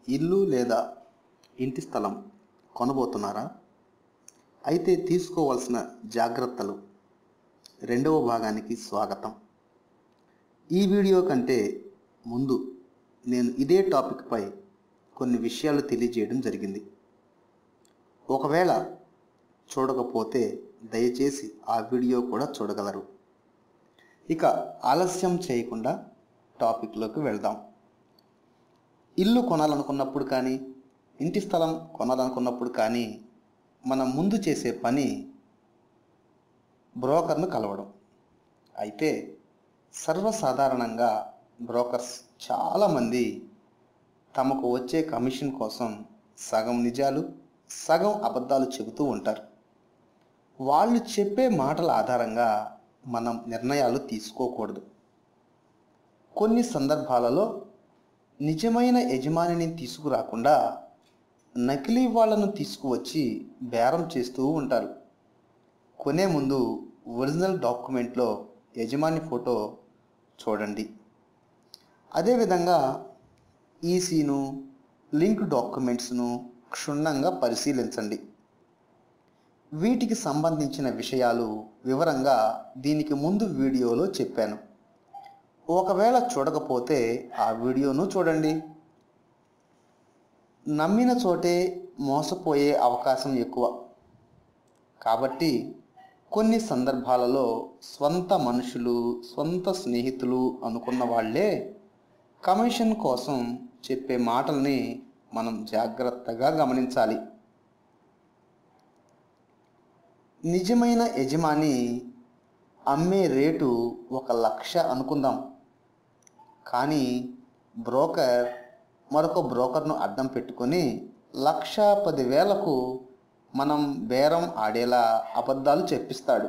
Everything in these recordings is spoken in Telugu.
ఇల్లు లేదా ఇంటి స్థలం కొనబోతున్నారా అయితే తీసుకోవాల్సిన జాగ్రత్తలు రెండవ భాగానికి స్వాగతం ఈ వీడియో కంటే ముందు నేను ఇదే టాపిక్పై కొన్ని విషయాలు తెలియజేయడం జరిగింది ఒకవేళ చూడకపోతే దయచేసి ఆ వీడియో కూడా చూడగలరు ఇక ఆలస్యం చేయకుండా టాపిక్లోకి వెళ్దాం ఇల్లు కొనాలనుకున్నప్పుడు కానీ ఇంటి స్థలం కొనాలనుకున్నప్పుడు కానీ మనం ముందు చేసే పని బ్రోకర్ను కలవడం అయితే సర్వసాధారణంగా బ్రోకర్స్ చాలామంది తమకు వచ్చే కమిషన్ కోసం సగం నిజాలు సగం అబద్ధాలు చెబుతూ ఉంటారు వాళ్ళు చెప్పే మాటల ఆధారంగా మనం నిర్ణయాలు తీసుకోకూడదు కొన్ని సందర్భాలలో నిజమైన యజమానిని తీసుకురాకుండా నకిలీ వాళ్ళను తీసుకువచ్చి బేరం చేస్తూ ఉంటారు కొనే ముందు ఒరిజినల్ డాక్యుమెంట్లో యజమాని ఫోటో చూడండి అదేవిధంగా ఈసీను లింక్ డాక్యుమెంట్స్ను క్షుణ్ణంగా పరిశీలించండి వీటికి సంబంధించిన విషయాలు వివరంగా దీనికి ముందు వీడియోలో చెప్పాను ఒకవేళ చూడకపోతే ఆ వీడియోను చూడండి నమ్మిన చోటే మోసపోయే అవకాశం ఎక్కువ కాబట్టి కొన్ని సందర్భాలలో స్వంత మనుషులు స్వంత స్నేహితులు అనుకున్న వాళ్ళే కమిషన్ కోసం చెప్పే మాటల్ని మనం జాగ్రత్తగా గమనించాలి నిజమైన యజమాని అమ్మే రేటు ఒక లక్ష అనుకుందాం కానీ బ్రోకర్ మరొక బ్రోకర్ను అడ్డం పెట్టుకొని లక్ష పదివేలకు మనం బేరం ఆడేలా అబద్ధాలు చెప్పిస్తాడు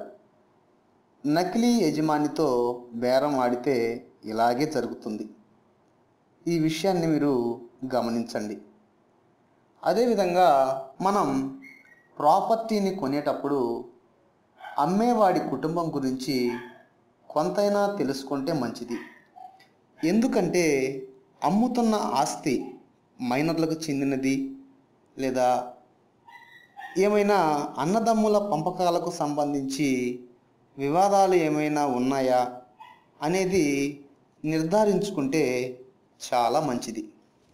నకిలీ యజమానితో బేరం ఆడితే ఇలాగే జరుగుతుంది ఈ విషయాన్ని మీరు గమనించండి అదేవిధంగా మనం ప్రాపర్టీని కొనేటప్పుడు అమ్మేవాడి కుటుంబం గురించి కొంతైనా తెలుసుకుంటే మంచిది ఎందుకంటే అమ్ముతున్న ఆస్తి మైనర్లకు చెందినది లేదా ఏమైనా అన్నదమ్ముల పంపకాలకు సంబంధించి వివాదాలు ఏమైనా ఉన్నాయా అనేది నిర్ధారించుకుంటే చాలా మంచిది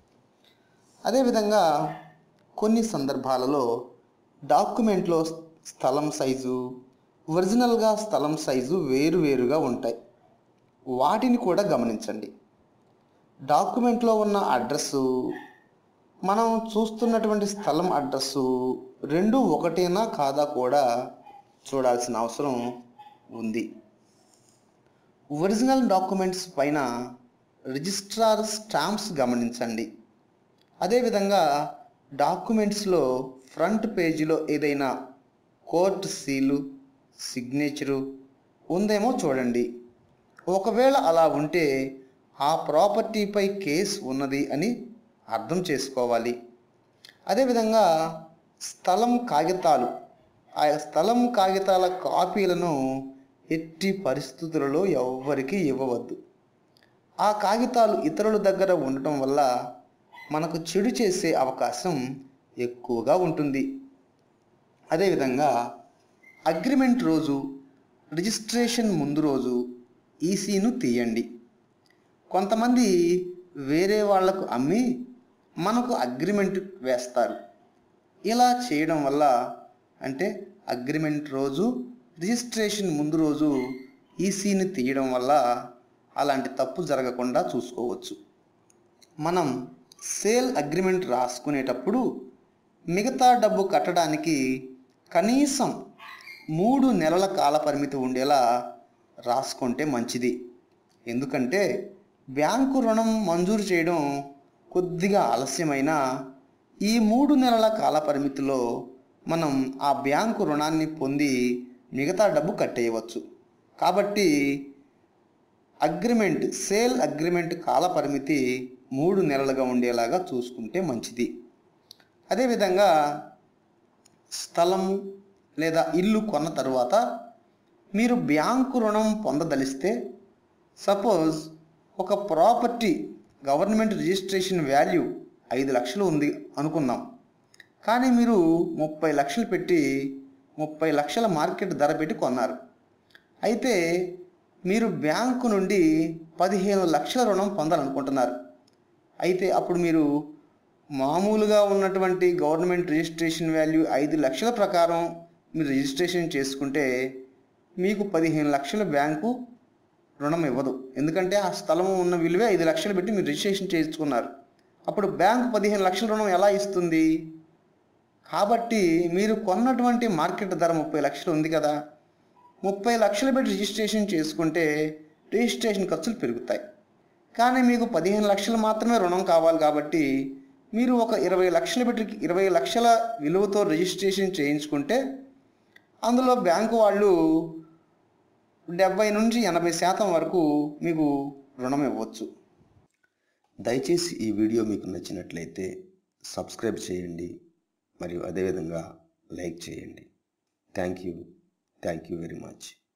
అదేవిధంగా కొన్ని సందర్భాలలో డాక్యుమెంట్లో స్థలం సైజు ఒరిజినల్గా స్థలం సైజు వేరువేరుగా ఉంటాయి వాటిని కూడా గమనించండి డాక్యుమెంట్లో ఉన్న అడ్రస్సు మనం చూస్తున్నటువంటి స్థలం అడ్రస్సు రెండు ఒకటేనా కాదా కూడా చూడాల్సిన అవసరం ఉంది ఒరిజినల్ డాక్యుమెంట్స్ పైన రిజిస్ట్రార్ స్టాంప్స్ గమనించండి అదేవిధంగా డాక్యుమెంట్స్లో ఫ్రంట్ పేజీలో ఏదైనా కోర్టు సీలు సిగ్నేచరు ఉందేమో చూడండి ఒకవేళ అలా ఉంటే ఆ ప్రాపర్టీపై కేసు ఉన్నది అని అర్థం చేసుకోవాలి అదేవిధంగా స్థలం కాగితాలు ఆ స్థలం కాగితాల కాపీలను ఎట్టి పరిస్థితులలో ఎవ్వరికీ ఇవ్వవద్దు ఆ కాగితాలు ఇతరుల దగ్గర ఉండటం వల్ల మనకు చెడు చేసే అవకాశం ఎక్కువగా ఉంటుంది అదేవిధంగా అగ్రిమెంట్ రోజు రిజిస్ట్రేషన్ ముందు రోజు ఈసీను తీయండి కొంతమంది వేరే వాళ్లకు అమ్మి మనకు అగ్రిమెంట్ వేస్తారు ఇలా చేయడం వల్ల అంటే అగ్రిమెంట్ రోజు రిజిస్ట్రేషన్ ముందు రోజు ఈసీని తీయడం వల్ల అలాంటి తప్పు జరగకుండా చూసుకోవచ్చు మనం సేల్ అగ్రిమెంట్ రాసుకునేటప్పుడు మిగతా డబ్బు కట్టడానికి కనీసం మూడు నెలల కాల పరిమితి ఉండేలా రాసుకుంటే మంచిది ఎందుకంటే బ్యాంకు రుణం మంజూరు చేయడం కొద్దిగా ఆలస్యమైన ఈ మూడు నెలల కాల పరిమితిలో మనం ఆ బ్యాంకు రుణాన్ని పొంది మిగతా డబ్బు కట్టేయవచ్చు కాబట్టి అగ్రిమెంట్ సేల్ అగ్రిమెంట్ కాల పరిమితి మూడు నెలలుగా ఉండేలాగా చూసుకుంటే మంచిది అదేవిధంగా స్థలము లేదా ఇల్లు కొన్న తరువాత మీరు బ్యాంకు రుణం పొందదలిస్తే సపోజ్ ఒక ప్రాపర్టీ గవర్నమెంట్ రిజిస్ట్రేషన్ వాల్యూ ఐదు లక్షలు ఉంది అనుకుందాం కానీ మీరు ముప్పై లక్షలు పెట్టి ముప్పై లక్షల మార్కెట్ ధర పెట్టి కొన్నారు అయితే మీరు బ్యాంకు నుండి పదిహేను లక్షల రుణం పొందాలనుకుంటున్నారు అయితే అప్పుడు మీరు మామూలుగా ఉన్నటువంటి గవర్నమెంట్ రిజిస్ట్రేషన్ వాల్యూ ఐదు లక్షల ప్రకారం మీరు రిజిస్ట్రేషన్ చేసుకుంటే మీకు పదిహేను లక్షల బ్యాంకు రుణం ఇవ్వదు ఎందుకంటే ఆ స్థలం ఉన్న విలువే ఐదు లక్షలు పెట్టి మీరు రిజిస్ట్రేషన్ చేసుకున్నారు అప్పుడు బ్యాంకు పదిహేను లక్షల రుణం ఎలా ఇస్తుంది కాబట్టి మీరు కొన్నటువంటి మార్కెట్ ధర ముప్పై లక్షలు ఉంది కదా ముప్పై లక్షలు పెట్టి రిజిస్ట్రేషన్ చేసుకుంటే రిజిస్ట్రేషన్ ఖర్చులు పెరుగుతాయి కానీ మీకు పదిహేను లక్షలు మాత్రమే రుణం కావాలి కాబట్టి మీరు ఒక ఇరవై లక్షలు పెట్టి ఇరవై లక్షల విలువతో రిజిస్ట్రేషన్ చేయించుకుంటే అందులో బ్యాంకు వాళ్ళు డెబ్బై నుంచి ఎనభై శాతం వరకు మీకు రుణం ఇవ్వచ్చు దయచేసి ఈ వీడియో మీకు నచ్చినట్లయితే సబ్స్క్రైబ్ చేయండి మరియు అదేవిధంగా లైక్ చేయండి thank you thank you very much